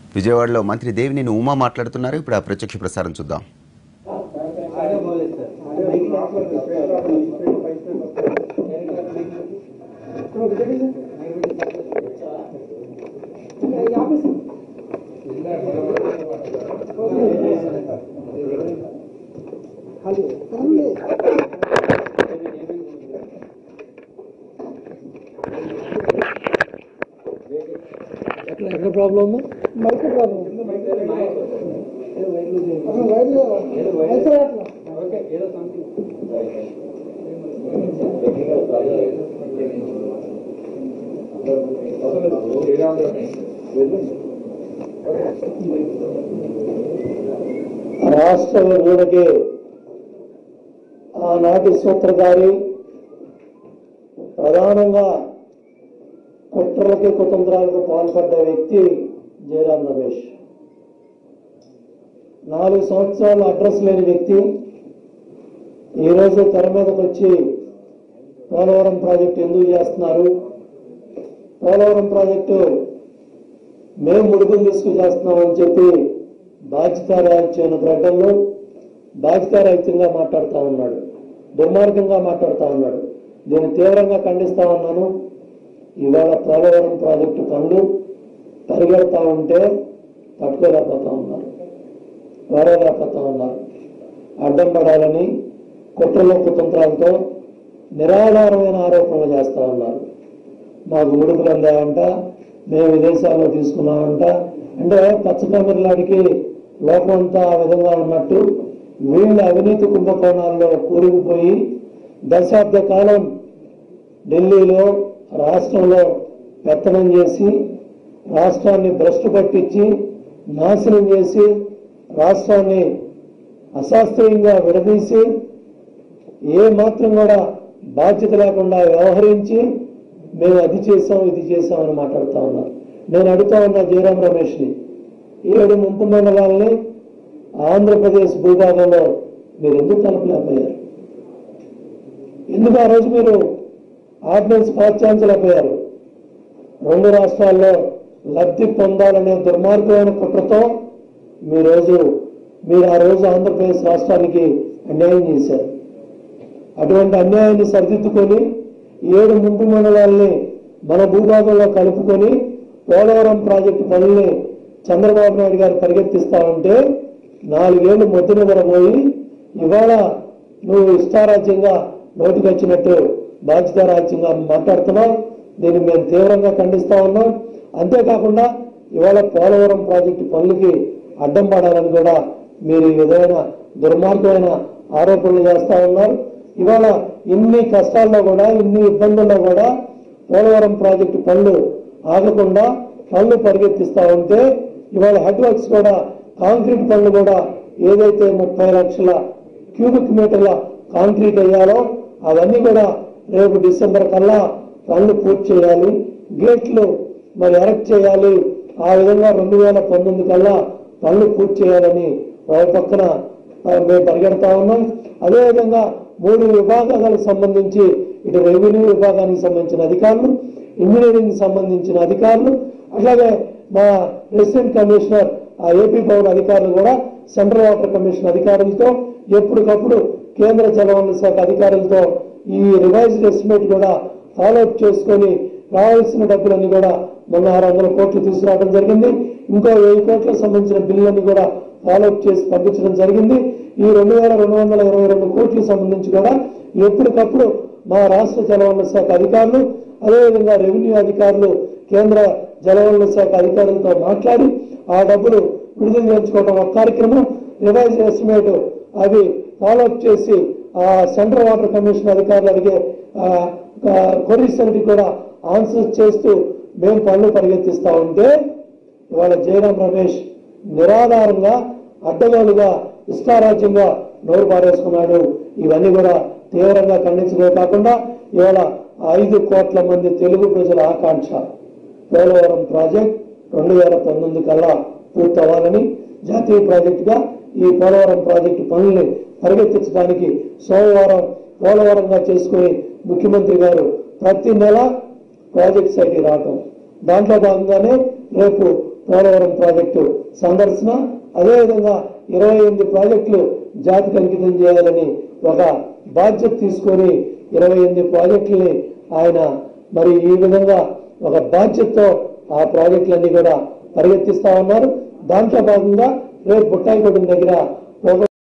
విజయవాడలో మంత్రి దేవినేని ఉమా మాట్లాడుతున్నారు ఇప్పుడు ఆ ప్రత్యక్ష ప్రసారం చూద్దాం ఎక్కడ ఎక్కడ ప్రాబ్లం ఉందా మైక్ ప్రాబ్లం రాష్ట్ర విభజనకి ఆనాటి సూత్రధారి ప్రధానంగా కుట్రలకి కుతంత్రాలకు పాల్పడ్డ వ్యక్తి జయరాం రమేష్ నాలుగు సంవత్సరాలు అడ్రస్ లేని వ్యక్తి ఈరోజు తెర మీదకి వచ్చి పోలవరం ప్రాజెక్టు ఎందుకు చేస్తున్నారు పోలవరం ప్రాజెక్టు మేము ముడుగులు తీసుకు చేస్తున్నామని చెప్పి బాధ్యతారాహిత్యమైన ప్రకటనలు బాధ్యతారహిత్యంగా మాట్లాడుతూ ఉన్నాడు దుర్మార్గంగా మాట్లాడుతూ ఉన్నాడు దీన్ని తీవ్రంగా ఖండిస్తా ఉన్నాను ఇవాళ పోలవరం ప్రాజెక్టు పనులు పరిగెడతా ఉంటే పట్టుకోలేకపోతా ఉన్నారు వారేలేకపోతా ఉన్నారు అడ్డం పడాలని కుట్రలో కుతంత్రాలతో నిరాధారమైన ఆరోపణలు చేస్తా ఉన్నారు మాకు ముడుపులు అందాయంట మేము విదేశాల్లో తీసుకున్నామంట అంటే పచ్చకమిర్లాడికి లోకం అంతా ఆ విధంగా ఉన్నట్టు వీళ్ళు అవినీతి కుంభకోణాల్లో కూరుకుపోయి దశాబ్ద కాలం ఢిల్లీలో రాష్ట్రంలో పెత్తనం చేసి రాష్ట్రాన్ని భ్రష్టు పట్టించి నాశనం చేసి రాష్ట్రాన్ని అశాస్త్రీయంగా విడదీసి ఏ మాత్రం కూడా బాధ్యత లేకుండా వ్యవహరించి మేము అది చేసాం ఇది చేసామని మాట్లాడుతా ఉన్నారు నేను అడుగుతా ఉన్నా జయరాం రమేష్ని ఏడు ముంపు మండలాలని ఆంధ్రప్రదేశ్ భూభాగంలో మీరు ఎందుకు కలపలేకపోయారు ఎందుకు ఆ రోజు మీరు ఆర్డినెన్స్ పాశ్చాంచలేకపోయారు రెండు రాష్ట్రాల్లో లబ్ధి పొందాలనే దుర్మార్గమైన కుట్రతో మీ రోజు మీరు ఆ రోజు ఆంధ్రప్రదేశ్ రాష్ట్రానికి అన్యాయం చేశారు అటువంటి అన్యాయాన్ని సరిదిద్దుకొని ఏడు ముంపు మండలాల్ని మన భూభాగంలో కలుపుకొని పోలవరం ప్రాజెక్టు పనుల్ని చంద్రబాబు నాయుడు గారు పరిగెత్తిస్తా ఉంటే నాలుగేళ్లు మొద్దు నిద్రపోయి ఇవాళ నువ్వు ఇష్టారాజ్యంగా నోటికొచ్చినట్టు బాధ్యతారాజ్యంగా మాట్లాడుతున్నావు దీన్ని మేము తీవ్రంగా ఖండిస్తా ఉన్నాం అంతేకాకుండా ఇవాళ పోలవరం ప్రాజెక్టు పనులకి అడ్డం పడాలని కూడా మీరు ఈ విధమైన దుర్మార్గమైన ఆరోపణలు చేస్తా ఉన్నారు ఇవాళ ఇన్ని కష్టాల్లో కూడా ఇన్ని ఇబ్బందుల్లో కూడా పోలవరం ప్రాజెక్టు పనులు ఆగకుండా పనులు పరిగెత్తిస్తా ఉంటే ఇవాళ హెడ్ వర్క్స్ కూడా కాంక్రీట్ పనులు కూడా ఏదైతే ముప్పై లక్షల క్యూబిక్ మీటర్ల కాంక్రీట్ అయ్యాలో అవన్నీ కూడా రేపు డిసెంబర్ కల్లా పనులు పూర్తి చేయాలి గేట్లు మరి ఎరెక్ట్ చేయాలి ఆ విధంగా రెండు వేల పంతొమ్మిది కల్లా పనులు పూర్తి చేయాలని ఒక పక్కన ఆ, మేము పరిగెడతా ఉన్నాం అదేవిధంగా మూడు విభాగాలకు సంబంధించి ఇటు రెవెన్యూ విభాగానికి సంబంధించిన అధికారులు ఇంజనీరింగ్ సంబంధించిన అధికారులు అట్లాగే మా రెసిడెంట్ కమిషనర్ ఆ ఏపీ భవన్ అధికారులు కూడా సెంట్రల్ వాటర్ కమిషన్ అధికారులతో ఎప్పటికప్పుడు కేంద్ర జలవనరుల శాఖ అధికారులతో ఈ రివైజ్డ్ ఎస్టిమేట్ కూడా ఫాలో అప్ చేసుకొని రావాల్సిన డబ్బులన్నీ కూడా మొన్న ఆరు వందల కోట్లు తీసుకురావడం జరిగింది ఇంకో వెయ్యి కోట్లకు సంబంధించిన బిల్లులన్నీ కూడా ఫాలో అప్ చేసి పంపించడం జరిగింది ఈ రెండు వేల రెండు వందల ఇరవై రెండు కోట్లకు సంబంధించి కూడా ఎప్పటికప్పుడు మా రాష్ట్ర జలవనరుల శాఖ అధికారులు అదేవిధంగా రెవెన్యూ అధికారులు కేంద్ర జలవనరుల శాఖ అధికారులతో మాట్లాడి ఆ డబ్బులు విడుదల చేయించుకోవడం ఒక కార్యక్రమం రివైజ్ ఎస్టిమేట్ అవి ఫాలో అప్ చేసి ఆ సెంట్రల్ వాటర్ కమిషన్ అధికారులు అడిగే కొరీస్ అన్నిటి కూడా ఆన్సర్ చేస్తూ మేము పనులు పరిగెత్తిస్తా ఉంటే ఇవాళ జయరాం రమేష్ నిరాధారంగా అడ్డగోలుగా ఇష్టారాజ్యంగా నోరు పారేసుకున్నాడు ఇవన్నీ కూడా తీవ్రంగా ఖండించడమే కాకుండా ఇవాళ ఐదు కోట్ల మంది తెలుగు ప్రజల ఆకాంక్ష పోలవరం ప్రాజెక్ట్ రెండు వేల పంతొమ్మిది కల్లా పూర్తవ్వాలని జాతీయ ప్రాజెక్టుగా ఈ పోలవరం ప్రాజెక్టు పనుల్ని పరిగెత్తించడానికి సోమవారం పోలవరంగా చేసుకుని ముఖ్యమంత్రి గారు ప్రతి నెల ప్రాజెక్ట్ సైట్కి రావటం దాంట్లో భాగంగానే రేపు పోలవరం ప్రాజెక్టు సందర్శన అదేవిధంగా ఇరవై ఎనిమిది ప్రాజెక్టులు జాతికి అంకితం చేయాలని ఒక బాధ్యత తీసుకొని ఇరవై ఎనిమిది ప్రాజెక్టుల్ని ఆయన మరి ఈ విధంగా ఒక బాధ్యతతో ఆ ప్రాజెక్టులన్నీ కూడా పరిగెత్తిస్తా ఉన్నారు దాంట్లో భాగంగా రేపు బుట్టాయిగూడెం దగ్గర ఒక